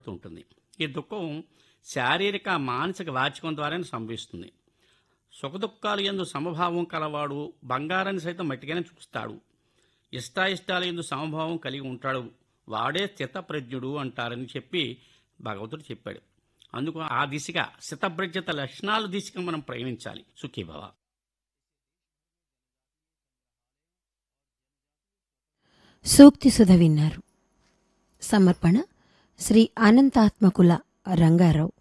ఉంటుంది ఈ దుఃఖం శారీరక మానసిక వాచకం ద్వారానే సంభవిస్తుంది సుఖదుఖాలు ఎందు సమభావం కలవాడు బంగారాన్ని సైతం మట్టిగానే చూస్తాడు ఇష్టాయిష్టాల ఎందు సమభావం కలిగి ఉంటాడు వాడే స్థితప్రజ్ఞుడు అంటారని చెప్పి భగవతుడు చెప్పాడు అందుకు ఆ దిశగా స్థితప్రజ్ఞత లక్షణాల దిశగా మనం ప్రయాణించాలి సుఖీభవ సూక్తి సుధ విన్నారు సమర్పణ శ్రీ అనంతాత్మకుల రంగారావు